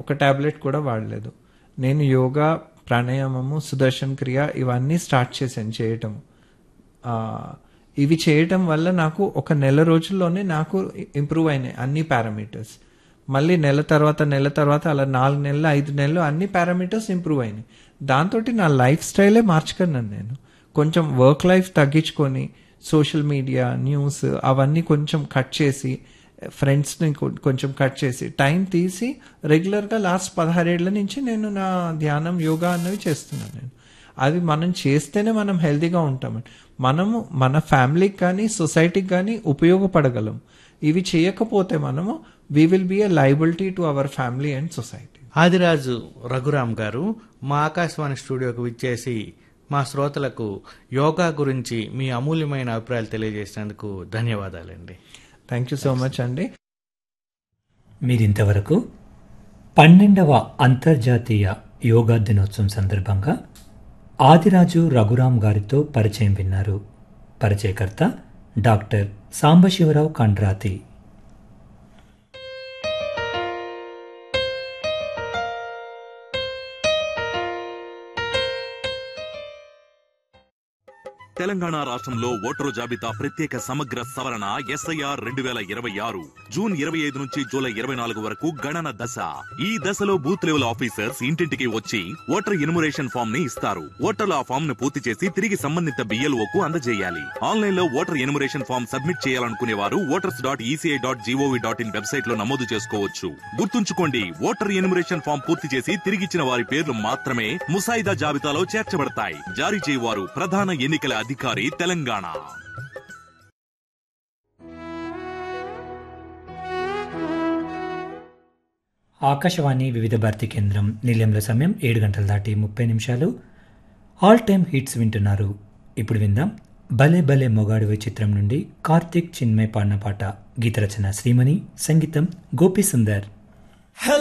ఒక్క టాబ్లెట్ కూడా వాడలేదు నేను యోగా ప్రాణాయామము సుదర్శన్ క్రియ ఇవన్నీ స్టార్ట్ చేశాను చేయటం ఆ, ఇవి చేయటం వల్ల నాకు ఒక నెల రోజుల్లోనే నాకు ఇంప్రూవ్ అయినాయి అన్ని పారామీటర్స్ మళ్ళీ నెల తర్వాత నెల తర్వాత అలా నాలుగు నెలలు ఐదు నెలలు అన్ని పారామీటర్స్ ఇంప్రూవ్ అయినాయి దాంతో నా లైఫ్ స్టైలే మార్చుకున్నాను నేను కొంచెం వర్క్ లైఫ్ తగ్గించుకొని సోషల్ మీడియా న్యూస్ అవన్నీ కొంచెం కట్ చేసి ఫ్రెండ్స్ని కొంచెం కట్ చేసి టైం తీసి రెగ్యులర్గా లాస్ట్ పదహారేళ్ల నుంచి నేను నా ధ్యానం యోగా అన్నవి చేస్తున్నాను నేను అది మనం చేస్తేనే మనం హెల్తీగా ఉంటామండి మనము మన ఫ్యామిలీకి కానీ సొసైటీకి కానీ ఉపయోగపడగలం ఇవి చేయకపోతే మనము we will be a liability to our family and society Adiraju Raghuram garu మా ఆకాశవాణి స్టూడియోకు విచ్చేసి మా శ్రోతలకు యోగా గురించి మీ అమూల్యమైన అభిప్రాయాలు తెలియజేసినందుకు ధన్యవాదాలండి థ్యాంక్ యూ సో మచ్ అండి మీరింతవరకు పన్నెండవ అంతర్జాతీయ యోగా దినోత్సవం సందర్భంగా ఆదిరాజు రఘురాం గారితో పరిచయం విన్నారు పరిచయకర్త డాక్టర్ సాంబశివరావు కండ్రాతి తెలంగాణ రాష్ట్రంలో ఓటరు జాబితా ప్రత్యేక సమగ్ర సవరణ ఎస్ఐఆర్ రెండు వేల ఇరవై ఆరు జూన్ ఇరవై ఐదు నుంచి జూలై ఇరవై నాలుగు వరకు గణన దశ ఈ దశలో బూత్ లెవెల్ ఆఫీసర్స్ ఇంటింటికి వచ్చి ఓటర్ ఇనుమరేషన్ ఫామ్ ని ఇస్తారు ఓటర్లు ఆ ఫామ్ ను పూర్తి చేసి తిరిగి సంబంధిత బిఎల్ఓ కు అందజేయాలి ఆన్లైన్ లో ఓటర్ ఎనుమరేషన్ ఫామ్ సబ్మిట్ చేయాలనుకునే వారు voters dot ECI dot G O V dot in website లో నమోదు చేసుకోవచ్చు గుర్తుంచుకోండి ఓటర్ ఎనుమరేషన్ ఫామ్ పూర్తి చేసి తిరిగిచ్చిన వారి పేర్లు మాత్రమే ముసాయిదా జాబితాలో చేర్చబడతాయి జారీ చేయవారు ప్రధాన ఎన్నికల అధికారి తెలంగాణ ఆకాశవాణి వివిధ భారతి కేంద్రం నిలయంలో సమయం ఏడు గంటల దాటి ముప్పై నిమిషాలు ఆల్ టైమ్ హిట్స్ వింటున్నారు ఇప్పుడు విందాం భలే భలే మొగాడివే చిత్రం నుండి కార్తిక్ చిన్మయ్ పాడిన పాట గీత రచన శ్రీమణి సంగీతం గోపి సుందర్